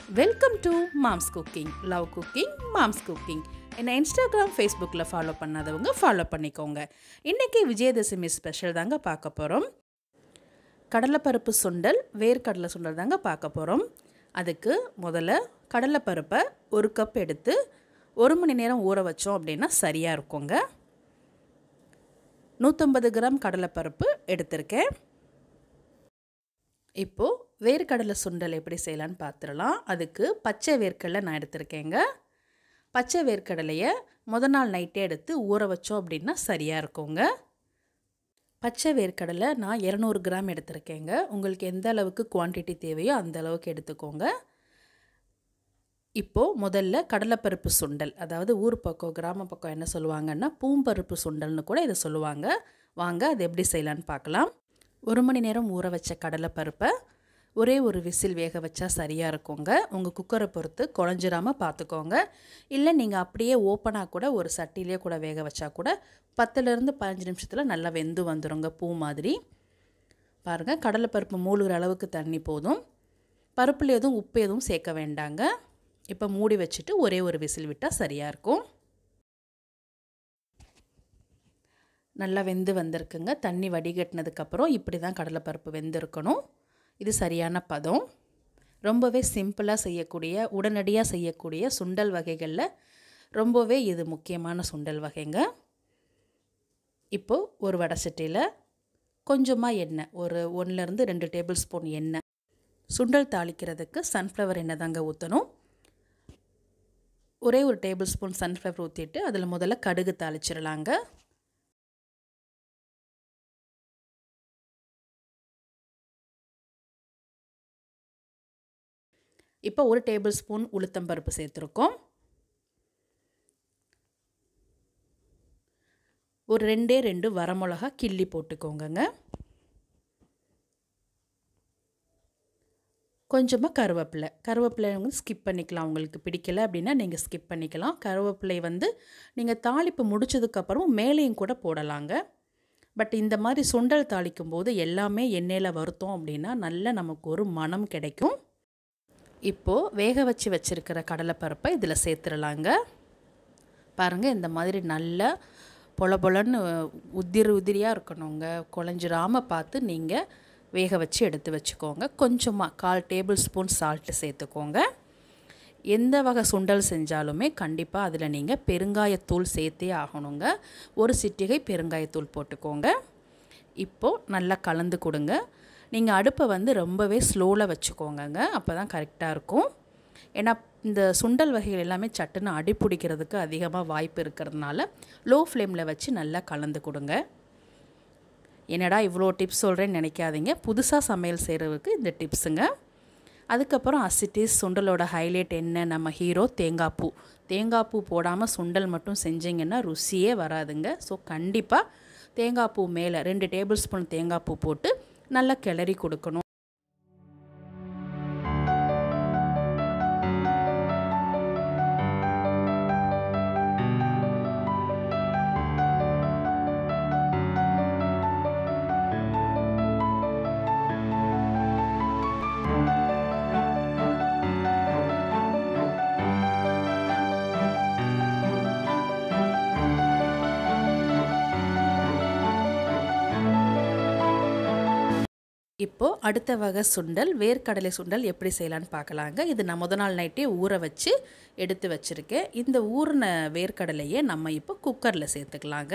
welcome to moms cooking love cooking moms cooking என்னை Instagram ஃபேஸ்புக்கில் follow பண்ணாதவங்க follow பண்ணிக்கோங்க இன்றைக்கி விஜயதசமி ஸ்பெஷல் தாங்க பார்க்க போகிறோம் கடலைப்பருப்பு சுண்டல் வேர்க்கடலை சுண்டல் தாங்க பார்க்க போகிறோம் அதுக்கு முதல்ல கடலைப்பருப்பை ஒரு கப் எடுத்து ஒரு மணி நேரம் ஊற வச்சோம் அப்படின்னா சரியாக இருக்குங்க நூற்றம்பது கிராம் கடலைப்பருப்பு எடுத்திருக்கேன் இப்போது வேர்க்கடலை சுண்டல் எப்படி செய்யலான்னு பார்த்துடலாம் அதுக்கு பச்சை வேர்க்கடலை நான் எடுத்திருக்கேங்க பச்சை வேர்க்கடலையை முத நாள் நைட்டே எடுத்து ஊற வச்சோம் அப்படின்னா சரியாக இருக்குங்க பச்சை வேர்க்கடலை நான் இரநூறு கிராம் எடுத்திருக்கேங்க உங்களுக்கு எந்த அளவுக்கு குவான்டிட்டி தேவையோ அந்த அளவுக்கு எடுத்துக்கோங்க இப்போது முதல்ல கடலைப்பருப்பு சுண்டல் அதாவது ஊர் பக்கம் கிராம பக்கம் என்ன சொல்லுவாங்கன்னா பூம்பருப்பு சுண்டல்னு கூட இதை சொல்லுவாங்க வாங்க அது எப்படி செய்யலான்னு பார்க்கலாம் ஒரு மணி நேரம் ஊற வச்ச கடலைப்பருப்பை ஒரே ஒரு விசில் வேக வச்சா சரியாக இருக்குங்க உங்கள் குக்கரை பொறுத்து குழஞ்சிராமல் பார்த்துக்கோங்க இல்லை நீங்கள் அப்படியே ஓப்பனாக கூட ஒரு சட்டிலே கூட வேக வச்சா கூட பத்துலேருந்து பதினஞ்சு நிமிஷத்தில் நல்லா வெந்து வந்துடுங்க பூ மாதிரி பாருங்கள் கடலைப்பருப்பு மூழ்கிற அளவுக்கு தண்ணி போதும் பருப்பில் எதுவும் உப்பு எதுவும் சேர்க்க வேண்டாங்க இப்போ மூடி வச்சுட்டு ஒரே ஒரு விசில் விட்டால் சரியாக இருக்கும் நல்லா வெந்து வந்திருக்குங்க தண்ணி வடிகட்டினதுக்கப்புறம் இப்படி தான் கடலைப்பருப்பு வெந்திருக்கணும் இது சரியான பதம் ரொம்பவே சிம்பிளாக செய்யக்கூடிய உடனடியாக செய்யக்கூடிய சுண்டல் வகைகளில் ரொம்பவே இது முக்கியமான சுண்டல் வகைங்க இப்போது ஒரு வடை சட்டியில் கொஞ்சமாக எண்ணெய் ஒரு ஒன்றுலேருந்து ரெண்டு டேபிள் ஸ்பூன் எண்ணெய் சுண்டல் தாளிக்கிறதுக்கு சன்ஃப்ளவர் எண்ணெய் தாங்க ஊற்றணும் ஒரே ஒரு டேபிள் ஸ்பூன் சன்ஃப்ளவர் ஊற்றிட்டு அதில் முதல்ல கடுகு தாளிச்சிடலாங்க இப்போ ஒரு டேபிள் ஸ்பூன் உளுத்தம்பருப்பு சேர்த்துருக்கோம் ஒரு ரெண்டே ரெண்டு வரமிளகா கிள்ளி போட்டுக்கோங்கங்க கொஞ்சமாக கருவேப்பிலை கருவேப்பிலை வந்து ஸ்கிப் பண்ணிக்கலாம் உங்களுக்கு பிடிக்கல அப்படின்னா நீங்கள் ஸ்கிப் பண்ணிக்கலாம் கருவேப்பிலை வந்து நீங்கள் தாளிப்பு முடிச்சதுக்கப்புறம் மேலேயும் கூட போடலாங்க பட் இந்த மாதிரி சுண்டல் தாளிக்கும் போது எல்லாமே எண்ணெயில் வருத்தோம் அப்படின்னா நல்ல நமக்கு ஒரு மனம் கிடைக்கும் இப்போது வேக வச்சு வச்சுருக்கிற கடலைப்பருப்பை இதில் சேர்த்துடலாங்க பாருங்கள் இந்த மாதிரி நல்லா பொல பொலன்னு உதிரி உதிரியாக இருக்கணுங்க குழஞ்சிராமல் பார்த்து நீங்கள் வேக வச்சு எடுத்து வச்சுக்கோங்க கொஞ்சமாக கால் டேபிள் ஸ்பூன் சால்ட்டு சேர்த்துக்கோங்க எந்த வகை சுண்டல் செஞ்சாலுமே கண்டிப்பாக அதில் நீங்கள் பெருங்காயத்தூள் சேர்த்தே ஆகணுங்க ஒரு சிட்டிகை பெருங்காயத்தூள் போட்டுக்கோங்க இப்போது நல்லா கலந்து கொடுங்க நீங்கள் அடுப்பை வந்து ரொம்பவே ஸ்லோவில் வச்சுக்கோங்கங்க அப்போ தான் கரெக்டாக இருக்கும் ஏன்னா இந்த சுண்டல் வகைகள் எல்லாமே சட்டுன்னு அடி பிடிக்கிறதுக்கு அதிகமாக வாய்ப்பு இருக்கிறதுனால லோ ஃப்ளேமில் வச்சு நல்லா கலந்து கொடுங்க என்னடா இவ்வளோ டிப்ஸ் சொல்கிறேன்னு நினைக்காதீங்க புதுசாக சமையல் செய்கிறதுக்கு இந்த டிப்ஸுங்க அதுக்கப்புறம் அசிட்டிஸ் சுண்டலோட ஹைலைட் என்ன நம்ம ஹீரோ தேங்காய் பூ தேங்காய் பூ போடாமல் சுண்டல் மட்டும் செஞ்சிங்கன்னா ருசியே வராதுங்க ஸோ கண்டிப்பாக தேங்காய் பூ மேலே ரெண்டு டேபிள் ஸ்பூன் தேங்காய் பூ போட்டு நல்லா கிளறி கொடுக்கணும் இப்போது அடுத்த வகை சுண்டல் வேர்க்கடலை சுண்டல் எப்படி செய்யலான்னு பார்க்கலாங்க இது நான் முத நாள் நைட்டே ஊற வச்சு எடுத்து வச்சுருக்கேன் இந்த ஊறின வேர்க்கடலையை நம்ம இப்போ குக்கரில் சேர்த்துக்கலாங்க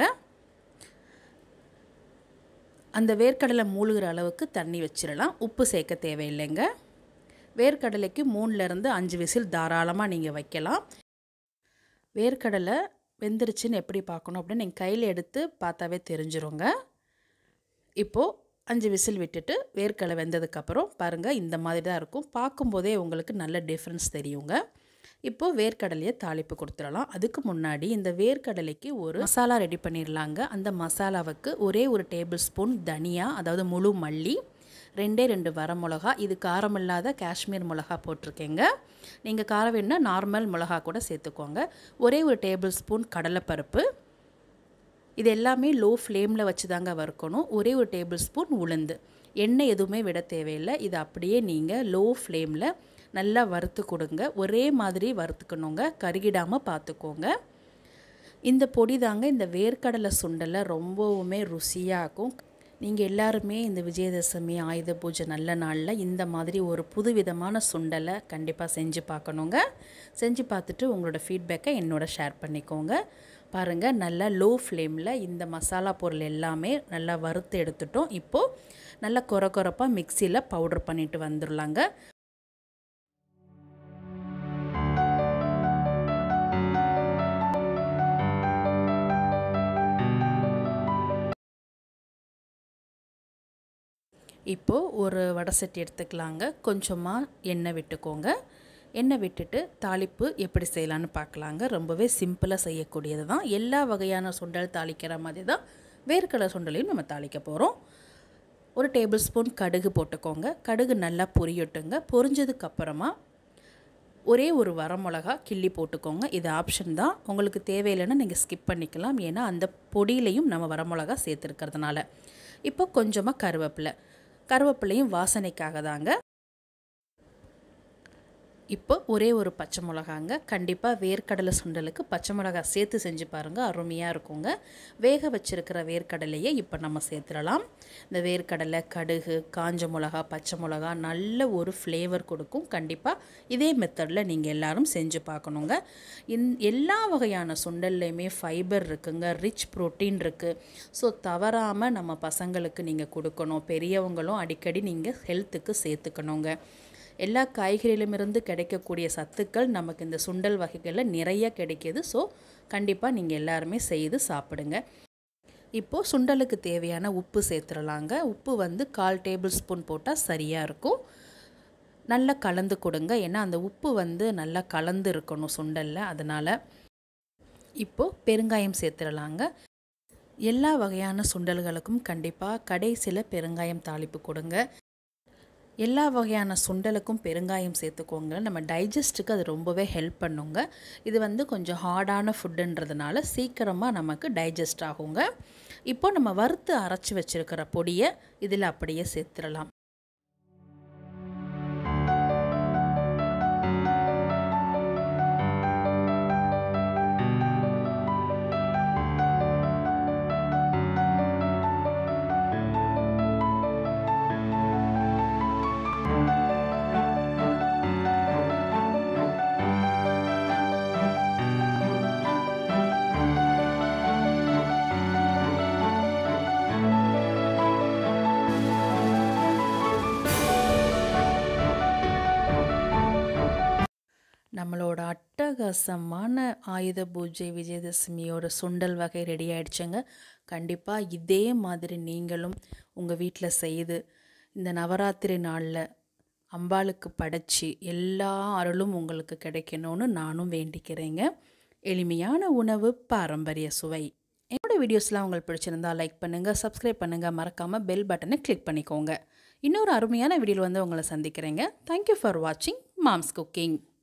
அந்த வேர்க்கடலை மூழ்கிற அளவுக்கு தண்ணி வச்சிடலாம் உப்பு சேர்க்க தேவையில்லைங்க வேர்க்கடலைக்கு மூணுலேருந்து அஞ்சு விசில் தாராளமாக நீங்கள் வைக்கலாம் வேர்க்கடலை வெந்துருச்சுன்னு எப்படி பார்க்கணும் அப்படின்னு நீங்கள் கையில் எடுத்து பார்த்தாவே தெரிஞ்சிருங்க இப்போது அஞ்சு விசில் விட்டுட்டு வேர்க்கடலை வெந்ததுக்கப்புறம் பாருங்கள் இந்த மாதிரி தான் இருக்கும் பார்க்கும்போதே உங்களுக்கு நல்ல டிஃப்ரென்ஸ் தெரியுங்க இப்போது வேர்க்கடலையை தாளிப்பு கொடுத்துடலாம் அதுக்கு முன்னாடி இந்த வேர்க்கடலைக்கு ஒரு மசாலா ரெடி பண்ணிடலாங்க அந்த மசாலாவுக்கு ஒரே ஒரு டேபிள் ஸ்பூன் தனியா அதாவது முழு மல்லி ரெண்டே ரெண்டு வரமிளகா இது காரம் இல்லாத காஷ்மீர் மிளகா போட்டிருக்கேங்க நீங்கள் காரம் வேணுன்னா நார்மல் மிளகா கூட சேர்த்துக்கோங்க ஒரே ஒரு டேபிள் ஸ்பூன் கடலைப்பருப்பு இது எல்லாமே லோ ஃப்ளேமில் வச்சு தாங்க வறுக்கணும் ஒரே ஒரு டேபிள் ஸ்பூன் உளுந்து எண்ணெய் எதுவுமே விட தேவையில்லை இது அப்படியே நீங்கள் லோ ஃப்ளேமில் நல்லா வறுத்து கொடுங்க ஒரே மாதிரி வறுத்துக்கணுங்க கருகிடாமல் பார்த்துக்கோங்க இந்த பொடி தாங்க இந்த வேர்க்கடலை சுண்டலை ரொம்பவுமே ருசியாகும் நீங்கள் எல்லாருமே இந்த விஜயதசமி ஆயுத பூஜை நல்ல நாளில் இந்த மாதிரி ஒரு புதுவிதமான சுண்டலை கண்டிப்பாக செஞ்சு பார்க்கணுங்க செஞ்சு பார்த்துட்டு உங்களோட ஃபீட்பேக்கை என்னோட ஷேர் பண்ணிக்கோங்க பாருங்கள் நல்லா லோ ஃப்ளேமில் இந்த மசாலா பொருள் எல்லாமே நல்லா வறுத்து எடுத்துட்டோம் இப்போது நல்லா கொர கொரப்பாக மிக்சியில் பவுடர் பண்ணிட்டு வந்துடலாங்க இப்போது ஒரு வடை சட்டி எடுத்துக்கலாங்க கொஞ்சமாக எண்ணெய் விட்டுக்கோங்க எண்ணெய் விட்டுட்டு தாளிப்பு எப்படி செய்யலான்னு பார்க்கலாங்க ரொம்பவே சிம்பிளாக செய்யக்கூடியது தான் எல்லா வகையான சுண்டல் தாளிக்கிற மாதிரி தான் வேர்க்கடலை சுண்டலையும் நம்ம தாளிக்க போகிறோம் ஒரு டேபிள் ஸ்பூன் கடுகு போட்டுக்கோங்க கடுகு நல்லா பொரியட்டுங்க பொரிஞ்சதுக்கப்புறமா ஒரே ஒரு வரமிளகா கிள்ளி போட்டுக்கோங்க இது ஆப்ஷன் தான் உங்களுக்கு தேவையில்லைன்னா நீங்கள் ஸ்கிப் பண்ணிக்கலாம் ஏன்னா அந்த பொடியிலையும் நம்ம வரமிளகா சேர்த்துருக்கிறதுனால இப்போ கொஞ்சமாக கருவேப்பிலை கருவேப்பிலையும் வாசனைக்காக தாங்க இப்போ ஒரே ஒரு பச்சை மிளகாங்க கண்டிப்பாக வேர்க்கடலை சுண்டலுக்கு பச்சை மிளகா சேர்த்து செஞ்சு பாருங்கள் அருமையாக இருக்குங்க வேக வச்சுருக்கிற வேர்க்கடலையை இப்போ நம்ம சேர்த்துடலாம் இந்த வேர்க்கடலை கடுகு காஞ்ச மிளகா பச்சை மிளகா நல்ல ஒரு ஃப்ளேவர் கொடுக்கும் கண்டிப்பாக இதே மெத்தடில் நீங்கள் எல்லோரும் செஞ்சு பார்க்கணுங்க இந் எல்லா வகையான சுண்டல்லையுமே ஃபைபர் இருக்குங்க ரிச் ப்ரோட்டீன் இருக்குது ஸோ தவறாமல் நம்ம பசங்களுக்கு நீங்கள் கொடுக்கணும் பெரியவங்களும் அடிக்கடி நீங்கள் ஹெல்த்துக்கு சேர்த்துக்கணுங்க எல்லா காய்கறியிலுமிருந்து கிடைக்கக்கூடிய சத்துக்கள் நமக்கு இந்த சுண்டல் வகைகளில் நிறைய கிடைக்கிது ஸோ கண்டிப்பாக நீங்கள் எல்லாருமே செய்து சாப்பிடுங்க இப்போது சுண்டலுக்கு தேவையான உப்பு சேர்த்துடலாங்க உப்பு வந்து கால் டேபிள் ஸ்பூன் போட்டால் சரியாக இருக்கும் நல்லா கலந்து கொடுங்க ஏன்னா அந்த உப்பு வந்து நல்லா கலந்து இருக்கணும் சுண்டலில் அதனால் இப்போது பெருங்காயம் சேர்த்துடலாங்க எல்லா வகையான சுண்டல்களுக்கும் கண்டிப்பாக கடைசியில் பெருங்காயம் தாளிப்பு கொடுங்க எல்லா வகையான சுண்டலுக்கும் பெருங்காயம் சேர்த்துக்கோங்க நம்ம டைஜஸ்ட்டுக்கு அது ரொம்பவே ஹெல்ப் பண்ணுங்க இது வந்து கொஞ்சம் ஹார்டான ஃபுட்டுன்றதுனால சீக்கிரமாக நமக்கு டைஜஸ்ட் ஆகுங்க இப்போ நம்ம வறுத்து அரைச்சி வச்சுருக்கிற பொடியை இதில் அப்படியே சேர்த்துடலாம் நம்மளோட அட்டகாசமான ஆயுத பூஜை விஜயதசமியோட சுண்டல் வகை ரெடி ஆயிடுச்சுங்க கண்டிப்பாக இதே மாதிரி நீங்களும் உங்கள் வீட்டில் செய்து இந்த நவராத்திரி நாளில் அம்பாளுக்கு படைச்சி எல்லா அருளும் உங்களுக்கு கிடைக்கணும்னு நானும் வேண்டிக்கிறேங்க எளிமையான உணவு பாரம்பரிய சுவை என்னோடய வீடியோஸ்லாம் உங்களுக்கு பிடிச்சிருந்தா லைக் பண்ணுங்கள் சப்ஸ்கிரைப் பண்ணுங்கள் மறக்காமல் பெல் பட்டனை கிளிக் பண்ணிக்கோங்க இன்னொரு அருமையான வீடியோவில் வந்து உங்களை சந்திக்கிறேங்க தேங்க்யூ ஃபார் வாட்சிங் மாம்ஸ் குக்கிங்